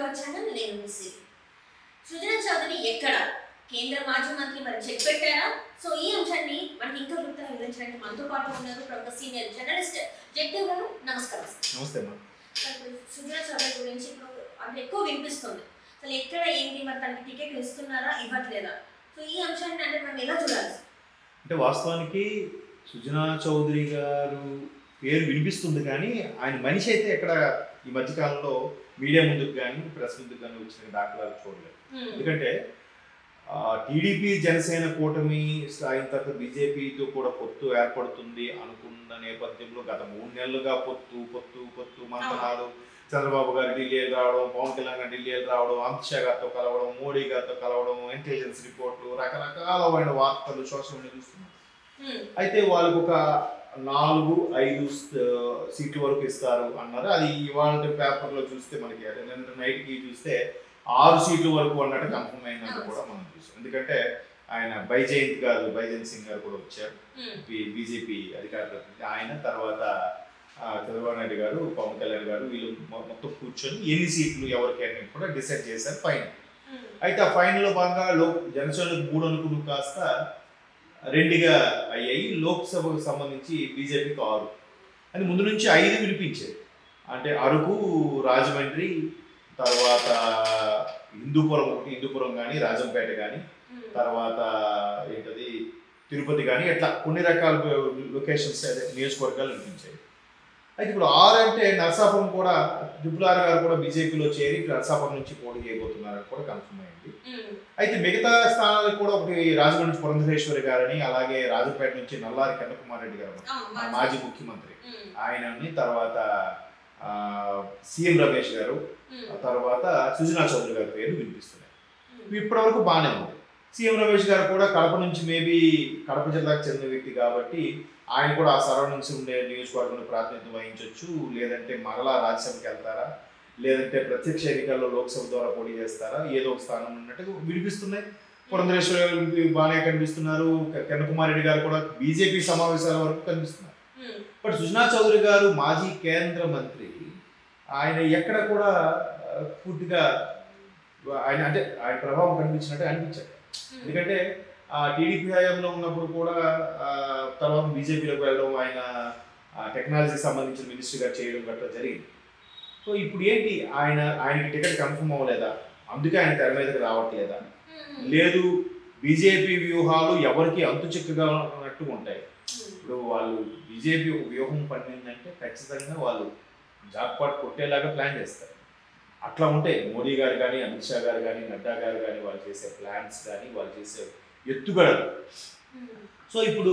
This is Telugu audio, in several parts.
అవర్ ఛానల్ నేను మిస్సి సుజనా చౌదరి ఎక్కడ కేంద్ర మాజీ మంత్రి మరి చెక్ పెట్టారా సో ఈ అంశాన్ని మనకి ఇంకా వృత్తంగా వివరించడానికి మనతో పాటు ఉన్నారు ప్రముఖ సీనియర్ జర్నలిస్ట్ జగదేవ్ గారు నమస్కారం సార్. నమస్తే అమ్మా సార్, ఇప్పుడు సుజనా చౌదరి గురించి ఇప్పుడు అంటే ఎక్కువ వినిపిస్తుంది అసలు ఎక్కడ ఏంటి మరి తనకి టికెట్ ఇస్తున్నారా ఇవ్వట్లేదా సో ఈ అంశాన్ని అంటే మనం ఎలా చూడాలి సార్? అంటే వాస్తవానికి సుజనా చౌదరి గారు పేరు వినిపిస్తుంది కానీ ఆయన మనిషి అయితే ఎక్కడ ఈ మధ్యకాలంలో మీడియా ముందుకు కానీ ప్రెస్ ముందుకు కానీ వచ్చిన దాఖలాలు చూడలేదు Hmm. ఎందుకంటే టీడీపీ జనసేన కూటమి అయిన తర్వాత బీజేపీతో కూడా పొత్తు ఏర్పడుతుంది అనుకున్న నేపథ్యంలో గత మూడు నెలలుగా పొత్తు పొత్తు పొత్తు మంతనాలు చంద్రబాబు గారు ఢిల్లీ రావడం పవన్ కళ్యాణ్ గారు ఢిల్లీ రావడం అమిత్ షా గారితో కలవడం మోడీ గారితో కలవడం ఇంటెలిజెన్స్ రిపోర్ట్లు రకరకాలమైన వార్తలు సోషల్ మీడియా చూస్తున్నాం Hmm. అయితే వాళ్ళకు ఒక నాలుగు ఐదు స- సీట్ల వరకు ఇస్తారు అన్నారు అది ఇవాళ పేపర్లో చూస్తే మనకి అదే నిన్న నైట్కి చూస్తే ఆరు సీట్ల వరకు అన్నట్టు కన్ఫర్మ్ అయిందని కూడా మనం చూసాం ఎందుకంటే ఆయన బైజయంత్ గారు బైజయంత్ సింగ్ గారు కూడా వచ్చారు Hmm. బీజేపీ అధికారులు ఆయన తర్వాత ఆ, చంద్రబాబు నాయుడు గారు పవన్ కళ్యాణ్ గారు వీళ్ళు మొ- మొత్తం కూర్చొని ఎన్ని సీట్లు ఎవరికి అని కూడా డిసైడ్ చేశారు ఫైనల్ Hmm. అయితే ఆ ఫైనల్లో భాగంగా లో జనసేనకు మూడు అనుకులు కాస్త రెండుగా అయ్యాయి లోక్సభకు సంబంధించి బీజేపీకి ఆరు అది ముందు నుంచి ఐదు వినిపించేది అంటే అరకు రాజమండ్రి తర్వాత హిందూపురం ఒకటి హిందూపురం కానీ రాజంపేట కానీ Hmm. తర్వాత ఏంటది తిరుపతి కానీ ఇట్లా కొన్ని రకాల లొకేషన్స్ అదే నియోజకవర్గాలు వినిపించాయి అయితే ఇప్పుడు ఆర్ అంటే నరసాపురం కూడా ట్రిపుల్ ఆర్ గారు కూడా బీజేపీలో చేరి నరసాపురం నుంచి పోటీ చేయబోతున్నారని కూడా కన్ఫర్మ్ అయింది Hmm. అయితే మిగతా స్థానాలకు కూడా ఒకటి రాజమండ్రి నుంచి పురంధరేశ్వరి గారని అలాగే రాజంపేట నుంచి నల్లారి కన్నకుమార్ రెడ్డి గారు అవును, ఆ మాజీ. మాజీ ముఖ్యమంత్రి Hmm. ఆయనని తర్వాత ఆ, సీఎం రమేష్ గారు Hmm. ఆ తర్వాత సుజనా చౌదరి గారి పేరు వినిపిస్తున్నాయి Hmm. ఇప్పటివరకు బాగానే ఉంది సీఎం రమేష్ గారు కూడా కడప నుంచి మేబీ కడప జిల్లాకు చెందిన వ్యక్తి కాబట్టి ఆయన కూడా ఆ సరౌండింగ్స్ ఉండే నియోజకవర్గంలో ప్రాతినిధ్యం వహించవచ్చు లేదంటే మరలా రాజ్యసభకి వెళ్తారా లేదంటే ప్రత్యక్ష ఎన్నికల్లో లోక్సభ ద్వారా పోటీ చేస్తారా ఏదో ఒక స్థానం ఉన్నట్టు వినిపిస్తున్నాయి పురంధరేశ్వర గారు బాగానే కనిపిస్తున్నారు కన్నకుమార్ రెడ్డి గారు కూడా బీజేపీ సమావేశాల వరకు కనిపిస్తున్నారు Hmm. బట్ సుజనా చౌదరి గారు మాజీ కేంద్ర మంత్రి ఆయన ఎక్కడ కూడా ఆ, పూర్తిగా ఆయన అంటే ఆయన ప్రభావం కనిపించినట్టు అనిపించాడు Hmm. ఎందుకంటే ఆ టీడీపీ హయాంలో ఉన్నప్పుడు కూడా ఆ, తర్వాత బీజేపీలోకి వెళ్ళడం ఆయన టెక్నాలజీకి సంబంధించిన మినిస్టర్గా చేయడం గట్రా జరిగింది సో ఇప్పుడు ఏంటి ఆయన ఆయనకి టికెట్ కన్ఫర్మ్ అవ్వలేదా అందుకే ఆయన తెర మీదకి రావట్లేదా Hmm. లేదు బీజేపీ వ్యూహాలు ఎవరికి అంతు చిక్కగా ఉన్నట్టు ఉంటాయి Hmm. ఇప్పుడు వాళ్ళు బీజేపీ ఒక వ్యూహం పండిందంటే ఖచ్చితంగా వాళ్ళు జాక్పాట్ కొట్టేలాగా ప్లాన్ చేస్తారు అట్లా ఉంటాయి మోడీ గారు కానీ అమిత్ షా గారు కానీ నడ్డా గారు కానీ వాళ్ళు చేసే ప్లాన్స్ కానీ వాళ్ళు చేసే ఎత్తుగడలు Hmm. సో ఇప్పుడు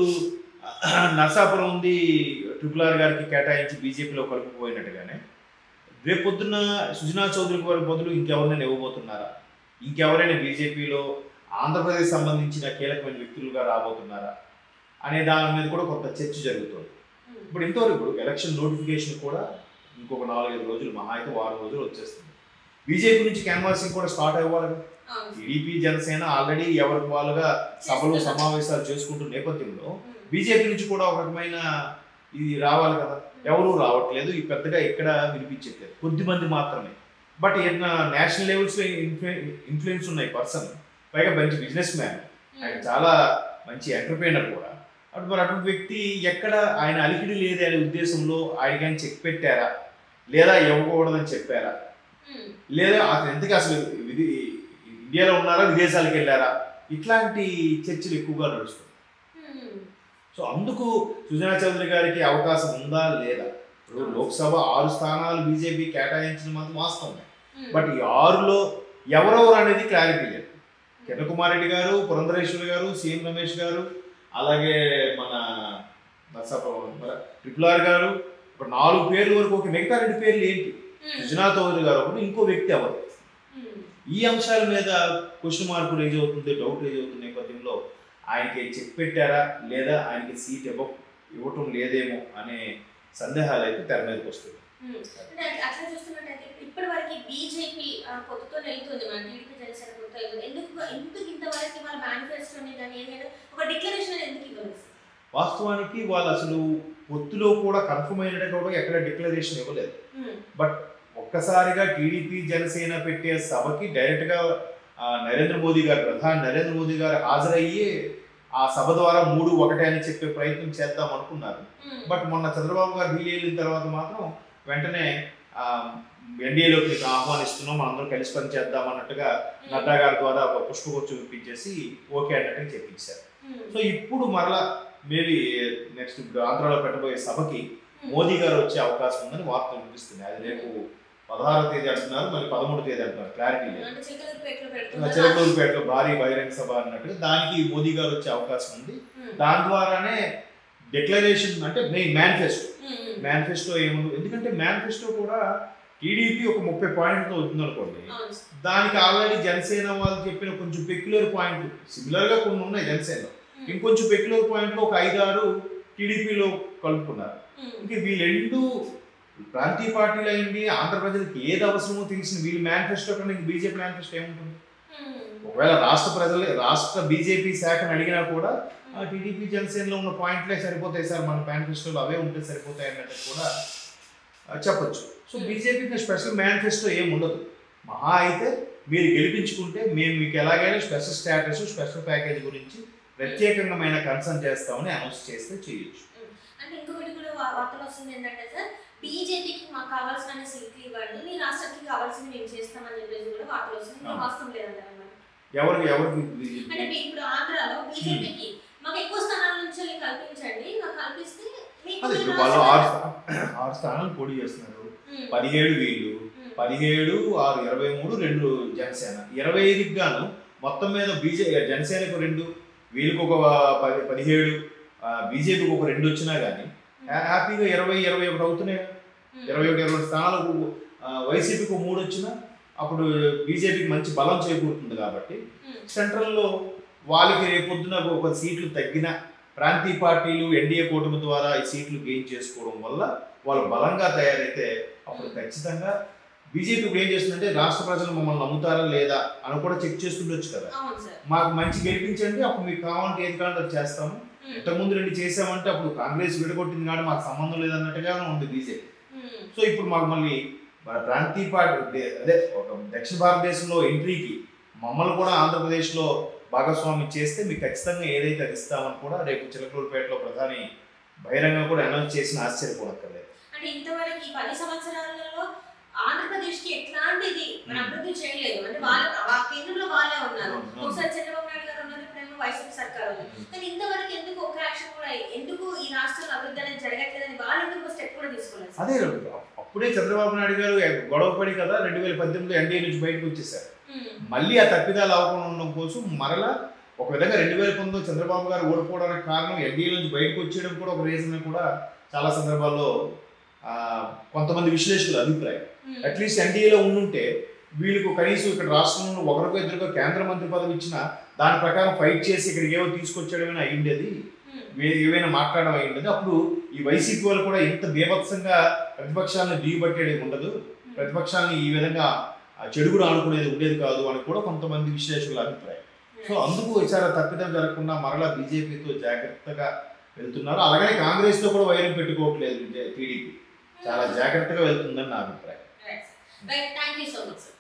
నర్సాపురం ఉంది ట్రిపుల్ ఆర్ గారికి కేటాయించి బీజేపీలో కలుపుకుపోయినట్టుగానే రేపు పొద్దున్న సుజనా చౌదరి గారి బదులు ఇంకెవరినైనా ఇవ్వబోతున్నారా ఇంకెవరైనా బీజేపీలో ఆంధ్రప్రదేశ్ సంబంధించిన కీలకమైన వ్యక్తులుగా రాబోతున్నారా అనే దాని మీద కూడా కొంత చర్చ జరుగుతుంది Hmm. ఇప్పుడు ఇంతవరకు ఇప్పుడు ఎలక్షన్ నోటిఫికేషన్ కూడా ఇంకొక నాలుగైదు రోజులు మహా అయితే వారం రోజులు వచ్చేస్తుంది బీజేపీ నుంచి క్యాన్వాసింగ్ కూడా స్టార్ట్ అవ్వాలి కదా. అవును. టీడీపీ జనసేన ఆల్రెడీ ఎవరికి వాళ్ళుగా సభలు సమావేశాలు చేసుకుంటున్న నేపథ్యంలో Hmm. బీజేపీ నుంచి కూడా ఒక రకమైన ఇది రావాలి కదా ఎవరు రావట్లేదు ఈ పెద్దగా ఎక్కడ వినిపించట్లేదు కొద్ది మంది మాత్రమే బట్ ఏదైనా నేషనల్ లెవెల్స్ ఇన్ఫ్లుయెన్స్ ఉన్నాయి పర్సన్ పైగా మంచి బిజినెస్ మ్యాన్ ఆయన చాలా మంచి ఎంటర్ప్రైనర్ కూడా అటు మరి అటువంటి వ్యక్తి ఎక్కడ ఆయన అలికిడి లేదు అనే ఉద్దేశంలో ఆయన కానీ చెక్ పెట్టారా లేదా ఇవ్వకూడదని చెప్పారా Hmm. లేదా అతను ఎంతకి అసలు విధి ఇండియాలో ఉన్నారా విదేశాలకు వెళ్ళారా ఇట్లాంటి చర్చలు ఎక్కువగా నడుస్తాయి Hmm. సో అందుకు సుజనా చౌదరి గారికి అవకాశం ఉందా లేదా ఇప్పుడు లోక్సభ ఆరు స్థానాలు బీజేపీ కేటాయించిన మాత్రం వాస్తవమే Hmm. బట్ ఈ ఆరులో ఎవరెవరు అనేది క్లారిటీ లేదు కిరణ్ కుమార్ రెడ్డి గారు పురంధరేశ్వరి గారు సీఎం రమేష్ గారు అలాగే మన నరసాపురం మన ట్రిపుల్ ఆర్ గారు ఒక నాలుగు పేర్ల వరకు ఒక మిగతా రెండు పేర్లు ఏంటి Hmm. సుజనా చౌదరి గారు ఒకటి ఇంకో వ్యక్తి ఎవరు Hmm. ఈ అంశాల మీద క్వశ్చన్ మార్క్ రేజ్ అవుతుంది డౌట్ రేజ్ అవుతున్న నేపథ్యంలో ఆయనకి చెక్ పెట్టారా లేదా ఆయనకి సీట్ ఇవ్వ ఇవ్వటం లేదేమో అనే సందేహాలు అయితే తెర మీదకి వస్తుంది Hmm. అంటే అట్లా- అట్లా చూస్తున్నట్టయితే ఇప్పటి వరకు బీజేపీ పొత్తుతో వెళ్తుంది మన టీడీపీ జనసేన పొత్తు వెళ్తుంది ఎందుకు ఎందుకు ఇంతవరకు వాళ్ళ మేనిఫెస్టోని కానీ ఏదైనా ఒక డిక్లరేషన్ ఎందుకు ఇవ్వలేదు వాస్తవానికి వాళ్ళు అసలు పొత్తులో కూడా కన్ఫర్మ్ అయినట్టు కూడా ఎక్కడ డిక్లరేషన్ ఇవ్వలేదు Hmm. బట్ ఒక్క ఒక్కసారిగా టీడీపీ జనసేన పెట్టే సభకి డైరెక్ట్గా ఆ, నరేంద్ర మోదీ గారు ప్రధాని నరేంద్ర మోదీ గారు హాజరయ్యి ఆ సభ ద్వారా మూడు ఒకటే అని చెప్పే ప్రయత్నం చేద్దాం అనుకున్నారు ఉమ్. బట్ మొన్న చంద్రబాబు గారు ఢిల్లీ వెళ్ళిన తర్వాత మాత్రం వెంటనే ఎన్డీఏలోకి నీకు ఆహ్వానిస్తున్నాం మనందరం కలిసి పని చేద్దాం అన్నట్టుగా నడ్డా గారి ద్వారా ఒక పుష్పగుచ్చం ఇప్పించేసి ఓకే అన్నట్టుగా చెప్పించారు ఉమ్. సో ఇప్పుడు మరలా మేబీ నెక్స్ట్ ఇప్పుడు ఆంధ్రాలో పెట్టబోయే సభకి ఉమ్. మోదీ గారు వచ్చే అవకాశం ఉందని వార్తలు వినిపిస్తున్నాయి అది రేపు పదహారో తేదీ అంటున్నారు మరి పదమూడు తేదీ అంటున్నారు క్లారిటీ లేదు అంటే చిలకలూరుపేటలో పెడుతున్నారు. చిలకలూరుపేటలో భారీ బహిరంగ సభ అన్నట్టుగా దానికి మోదీ గారు వచ్చే అవకాశం ఉంది ఉమ్. దాని ద్వారానే డిక్లరేషన్ అంటే main manifesto um. Um. Manifesto ఏముంది ఎందుకంటే మేనిఫెస్టో కూడా టీడీపీ ఒక ముప్పై పాయింట్తో అవుతుంది అనుకోండి అవును సార్. దానికి ఆల్రెడీ జనసేన వాళ్ళు చెప్పిన కొంచెం పెక్యులర్ పాయింట్ సిమిలర్ గా కొన్ని ఉన్నాయి జనసేనలో ఉమ్. ఇంకొంచెం పెక్యులర్ పాయింట్లు ఒక ఐదారు టీడీపీలో కలుపుకున్నారు ఉమ్. ఇంకా వీళ్ళెండు ప్రాంతీయ పార్టీలు అయింది ఆంధ్ర ప్రజలకు ఏది అవసరమో తెలిసిన వీళ్ళ మేనిఫెస్టో కన్నా ఇంక బీజేపీ మేనిఫెస్టో ఏముంటుంది ఉమ్. ఒకవేళ రాష్ట్ర ప్రజలు రాష్ట్ర బీజేపీ శాఖను అడిగినా కూడా ఆ టీడీపీ జనసేనలో ఉన్న పాయింట్లే సరిపోతాయి సార్ మన మేనిఫెస్టోలో అవే ఉంటే సరిపోతాయి అన్నట్టు కూడా ఆ, చెప్పొచ్చు సో బీజేపీకి స్పెషల్ మేనిఫెస్టో ఏమి ఉండదు మహా అయితే మీరు గెలిపించుకుంటే మేము మీకు ఎలాగైనా స్పెషల్ స్టేటస్ స్పెషల్ ప్యాకేజ్ గురించి ప్రత్యేకమైన కన్సర్న్ చేస్తామని అనౌన్స్ చేస్తే చేయొచ్చు అంటే ఇంకొకటి కూడా వా- వార్తలు వస్తుంది ఏంటంటే సార్ బీజేపీకి మాకు కావాల్సిన సీట్లు ఇవ్వండి మీ రాష్ట్రానికి కావాల్సింది మేము చేస్తామని చెప్పేసి కూడా వార్తలు వస్తుంది ఇంకా ఆ. వాస్తవం లేదంటారు అన్నమాట. ఎవరికి ఎవరికి అంటే మీ ఇప్పుడు ఆంధ్రాలో బీజేపీకి మాకు ఎక్కువ స్థానాల నుంచి వెళ్ళి కల్పించండి మాకు కల్పిస్తే మీకు అదే మీ ఇప్పుడు వాళ్ళు ఆరు రాష్ట్రానికి- స్థా- ఆరు స్థానాలు పోటీ చేస్తున్నారు ఉమ్. పదిహేడు వీళ్ళు ఉమ్. పదిహేడు ఆరు ఇరవై మూడు రెండు జనసేన ఇరవై ఐదుకి గాను మొత్తం మీద బీజే జనసేనకు రెండు వీళ్ళకి ఒక పది పదిహేడు ఆ, బీజేపీకి ఒక రెండు వచ్చినా కానీ హ్యాపీగా ఇరవై ఇరవై ఒకటి అవుతున్నాయి కదా. ఉమ్. ఇరవై ఒకటి ఇరవై స్థానాలకు ఆ, వైసీపీకి ఒక మూడు వచ్చినా అప్పుడు బీజేపీకి మంచి బలం చేకూరుతుంది కాబట్టి ఉమ్. సెంట్రల్లో వాళ్ళకి రేపొద్దున ఒక సీట్లు తగ్గిన ప్రాంతీయ పార్టీలు ఎన్డీఏ కూటమి ద్వారా ఈ సీట్లు గెయిన్ చేసుకోవడం వల్ల వాళ్ళు బలంగా తయారైతే అప్పుడు ఖచ్చితంగా బీజేపీ ఇప్పుడు ఏం చేస్తుందంటే రాష్ట్ర ప్రజలు మమ్మల్ని నమ్ముతారా లేదా అని కూడా చెక్ చేస్తుండొచ్చు కదా అవును సార్ మాకు మంచి గెలిపించండి అప్పుడు మీకు కావాలంటే ఏది కావాలంటే అది చేస్తాము ఉమ్. ఇంతకుముందు రెండు చేసామంటే అప్పుడు కాంగ్రెస్ విడగొట్టింది కానీ మాకు సంబంధం లేదన్నట్టుగానే ఉంది బీజేపీ ఉమ్. సో ఇప్పుడు మాకు మళ్ళీ మన ప్రాంతీయ పార్టీ దే- అదే ఒక దక్షిణ భారతదేశంలో ఎంట్రీకి మమ్మల్ని కూడా ఆంధ్రప్రదేశ్లో భాగస్వామి చేస్తే మీకు ఖచ్చితంగా ఏదైతే అది ఇస్తామని కూడా రేపు చిలకలూరుపేటలో ప్రధాని బహిరంగ కూడా అనౌన్స్ చేసిన ఆశ్చర్యపోనక్కర్లేదు అంటే ఇంతవరకు ఈ పది సంవత్సరాలలో ఆంధ్రప్రదేశ్ కి ఎట్లాంటిది మన అభివృద్ధి చేయలేదు అంటే వాళ్ళ ఆ కేంద్రంలో వాళ్ళే ఉన్నారు అవును, అవును. ఒకసారి చంద్రబాబు నాయుడు గారు ఉన్నారు ఇప్పుడేమో వైసీపీ సర్కార్ ఉంది కానీ ఇంతవరకు ఎందుకు ఒక యాక్షన్ కూడా ఎందుకు ఈ రాష్ట్రంలో అభివృద్ధి అనేది జరగట్లేదని వాళ్ళు ఎందుకు స్టెప్ కూడా తీసుకోలేదు సార్? అదే అప్పుడే చంద్రబాబు నాయుడు గారు గొడవ పడి కదా రెండు వేల పద్దెనిమిదిలో ఎన్డీఏ నుంచి బయటకు వచ్చేసారు ఉమ్, మళ్ళీ ఆ తప్పిదాలు అవ్వకుండా ఉండడం కోసం మరలా ఒక విధంగా రెండు వేల పంతొమ్మిదిలో చంద్రబాబు గారు ఓడిపోవడానికి కారణం ఎన్డీఏ నుంచి బయటకు వచ్చేయడం కూడా ఒక రీజన్ కూడా చాలా సందర్భాల్లో ఆ, కొంతమంది విశ్లేషకుల అభిప్రాయం ఉమ్, అట్లీస్ట్ ఎన్డీఏలో ఉండుంటే వీళ్ళకు కనీసం ఇక్కడ రాష్ట్రంలో ఒకరికో ఇద్దరికో కేంద్ర మంత్రి పదవి ఇచ్చినా దాని ప్రకారం ఫైట్ చేసి ఇక్కడికి ఏవో తీసుకొచ్చేయడమైనా అయ్యిండేది ఉమ్, వే- ఏవైనా మాట్లాడడం అయ్యిండేది అప్పుడు ఈ వైసీపీ వాళ్ళు కూడా ఇంత బీభత్సంగా ప్రతిపక్షాలను దిగుబట్టేది ఉండదు ప్రతిపక్షాలని ఈ విధంగా ఆ, చెడుగుడు ఆడుకునేది ఉండేది కాదు అని కూడా కొంతమంది విశ్లేషకుల అభిప్రాయం సో అందుకు ఈసారి తప్పిదం జరగకుండా మరలా బీజేపీతో జాగ్రత్తగా వెళ్తున్నారు అలాగనే కాంగ్రెస్తో కూడా వైరం పెట్టుకోవట్లేదు టీడీపీ చాలా జాగ్రత్తగా వెళ్తుందని నా అభిప్రాయం right sir right thank you so much sir